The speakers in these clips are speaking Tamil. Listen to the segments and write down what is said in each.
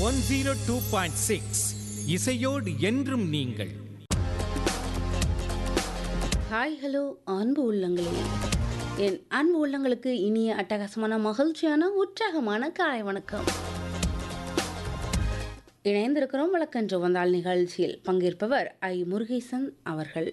one zero two point six இசையோடு என்றும் நீங்கள் ஹாய் ஹலோ அன்பு உள்ளங்களே என் அன்பு உள்ளங்களுக்கு இனிய அட்டகாசமான மகிழ்ச்சியான உற்சாகமான காலை வணக்கம் இணைந்திருக்கிறோம் வழக்கன்று வந்தால் நிகழ்ச்சியில் பங்கேற்பவர் ஐ முருகேசன் அவர்கள்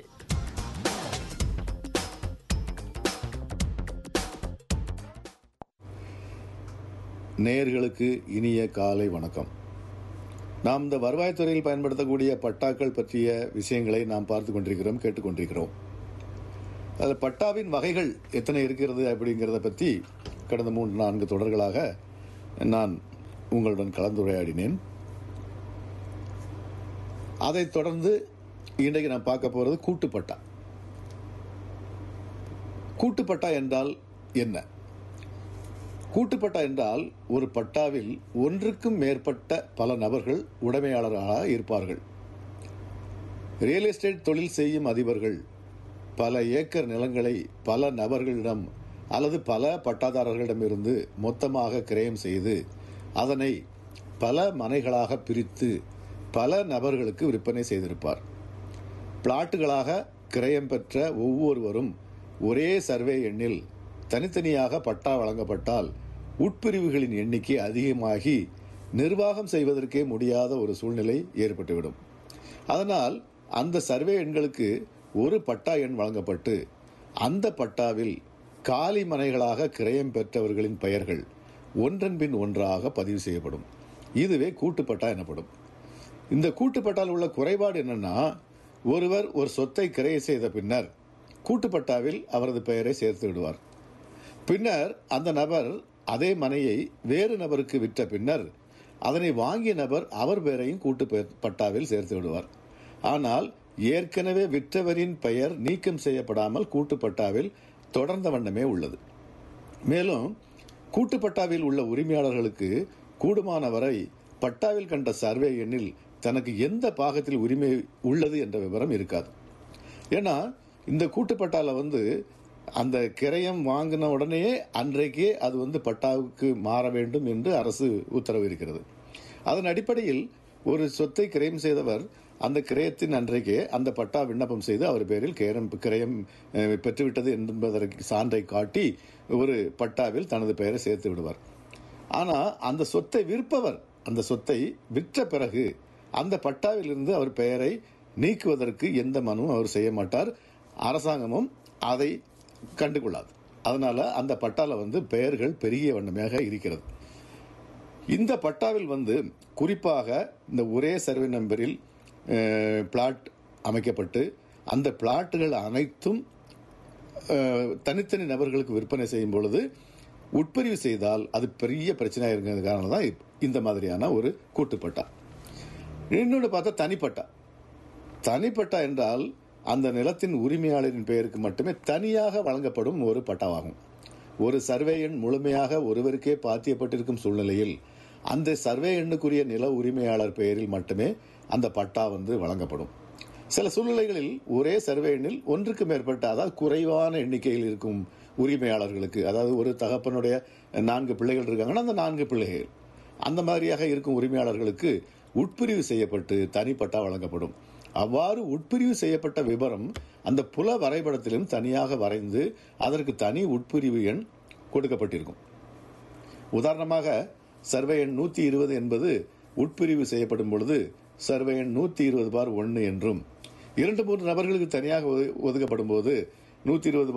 நேயர்களுக்கு இனிய காலை வணக்கம் நாம் இந்த வருவாய்த்துறையில் பயன்படுத்தக்கூடிய பட்டாக்கள் பற்றிய விஷயங்களை நாம் பார்த்து கொண்டிருக்கிறோம் கேட்டுக்கொண்டிருக்கிறோம் அதில் பட்டாவின் வகைகள் எத்தனை இருக்கிறது அப்படிங்கிறத பற்றி கடந்த மூன்று நான்கு தொடர்களாக நான் உங்களுடன் கலந்துரையாடினேன் அதைத் தொடர்ந்து இன்றைக்கு நான் பார்க்க போகிறது கூட்டுப்பட்டா கூட்டுப்பட்டா என்றால் என்ன கூட்டுப்பட்டா என்றால் ஒரு பட்டாவில் ஒன்றுக்கும் மேற்பட்ட பல நபர்கள் உடைமையாளர்களாக இருப்பார்கள் ரியல் எஸ்டேட் தொழில் செய்யும் அதிபர்கள் பல ஏக்கர் நிலங்களை பல நபர்களிடம் அல்லது பல பட்டாதாரர்களிடமிருந்து மொத்தமாக கிரயம் செய்து அதனை பல மனைகளாக பிரித்து பல நபர்களுக்கு விற்பனை செய்திருப்பார் பிளாட்டுகளாக கிரயம் பெற்ற ஒவ்வொருவரும் ஒரே சர்வே எண்ணில் தனித்தனியாக பட்டா வழங்கப்பட்டால் உட்பிரிவுகளின் எண்ணிக்கை அதிகமாகி நிர்வாகம் செய்வதற்கே முடியாத ஒரு சூழ்நிலை ஏற்பட்டுவிடும் அதனால் அந்த சர்வே எண்களுக்கு ஒரு பட்டா எண் வழங்கப்பட்டு அந்த பட்டாவில் காலி மனைகளாக கிரயம் பெற்றவர்களின் பெயர்கள் ஒன்றன் பின் ஒன்றாக பதிவு செய்யப்படும் இதுவே கூட்டுப்பட்டா எனப்படும் இந்த கூட்டுப்பட்டால் உள்ள குறைபாடு என்னன்னா ஒருவர் ஒரு சொத்தை கிரைய செய்த பின்னர் கூட்டுப்பட்டாவில் அவரது பெயரை சேர்த்து விடுவார் பின்னர் அந்த நபர் அதே மனையை வேறு நபருக்கு விற்ற பின்னர் அதனை வாங்கிய நபர் அவர் பெயரையும் கூட்டு பெ- பட்டாவில் சேர்த்து விடுவார் ஆனால் ஏற்கனவே விற்றவரின் பெயர் நீக்கம் செய்யப்படாமல் கூட்டுப்பட்டாவில் தொடர்ந்த வண்ணமே உள்ளது மேலும் கூட்டுப்பட்டாவில் உள்ள உரிமையாளர்களுக்கு கூடுமானவரை பட்டாவில் கண்ட சர்வே எண்ணில் தனக்கு எந்த பாகத்தில் உரிமை உள்ளது என்ற விவரம் இருக்காது ஏன்னா இந்த கூட்டுப்பட்டால வந்து அந்த கிரயம் வாங்கின உடனேயே அன்றைக்கே அது வந்து பட்டாவுக்கு மாற வேண்டும் என்று அரசு உத்தரவு இருக்கிறது அதன் அடிப்படையில் ஒரு சொத்தை கிரயம் செய்தவர் அந்த கிரயத்தின் அன்றைக்கே அந்த பட்டா விண்ணப்பம் செய்து அவர் பேரில் கிரயம் கிரயம் அஹ், பெற்றுவிட்டது என்பதற்கு சான்றை காட்டி ஒரு பட்டாவில் தனது பெயரை சேர்த்து விடுவார் ஆனா அந்த சொத்தை விற்பவர் அந்த சொத்தை விற்ற பிறகு அந்த பட்டாவிலிருந்து அவர் பெயரை நீக்குவதற்கு எந்த மனுவும் அவர் செய்ய மாட்டார் அரசாங்கமும் அதை கண்டுகொள்ளாது அதனால அந்த பட்டால வந்து பெயர்கள் பெரிய வண்ணமாக இருக்கிறது இந்த பட்டாவில் வந்து குறிப்பாக இந்த ஒரே சர்வே நம்பரில் அஹ், பிளாட் அமைக்கப்பட்டு அந்த பிளாட்டுகள் அனைத்தும் அஹ், தனித்தனி நபர்களுக்கு விற்பனை செய்யும் பொழுது உட்பிரிவு செய்தால் அது பெரிய பிரச்சனையாக இருக்கிறது காரணம் தான் இந்த மாதிரியான ஒரு கூட்டுப்பட்டா இன்னொன்று பார்த்தா தனிப்பட்டா தனிப்பட்டா என்றால் அந்த நிலத்தின் உரிமையாளரின் பெயருக்கு மட்டுமே தனியாக வழங்கப்படும் ஒரு பட்டாவாகும் ஒரு சர்வே எண் முழுமையாக ஒருவருக்கே பாத்தியப்பட்டிருக்கும் சூழ்நிலையில் அந்த சர்வே எண்ணுக்குரிய நில உரிமையாளர் பெயரில் மட்டுமே அந்த பட்டா வந்து வழங்கப்படும் சில சூழ்நிலைகளில் ஒரே சர்வே எண்ணில் ஒன்றுக்கு மேற்பட்ட அதாவது குறைவான எண்ணிக்கையில் இருக்கும் உரிமையாளர்களுக்கு அதாவது ஒரு தகப்பனுடைய நான்கு பிள்ளைகள் இருக்காங்கன்னா அந்த நான்கு பிள்ளைகள் அந்த மாதிரியாக இருக்கும் உரிமையாளர்களுக்கு உட்பிரிவு செய்யப்பட்டு தனிப்பட்டா வழங்கப்படும் அவ்வாறு உட்பிரிவு செய்யப்பட்ட விவரம் அந்த புல வரைபடத்திலும் தனியாக வரைந்து அதற்கு தனி உட்பிரிவு எண் கொடுக்கப்பட்டிருக்கும் உதாரணமாக சர்வே எண் நூற்றி இருபது என்பது உட்பிரிவு செய்யப்படும் பொழுது சர்வே எண் நூற்றி இருபது பார் ஒன்று என்றும் இரண்டு மூன்று நபர்களுக்கு தனியாக ஒது- ஒதுக்கப்படும் போது நூற்றி இருபது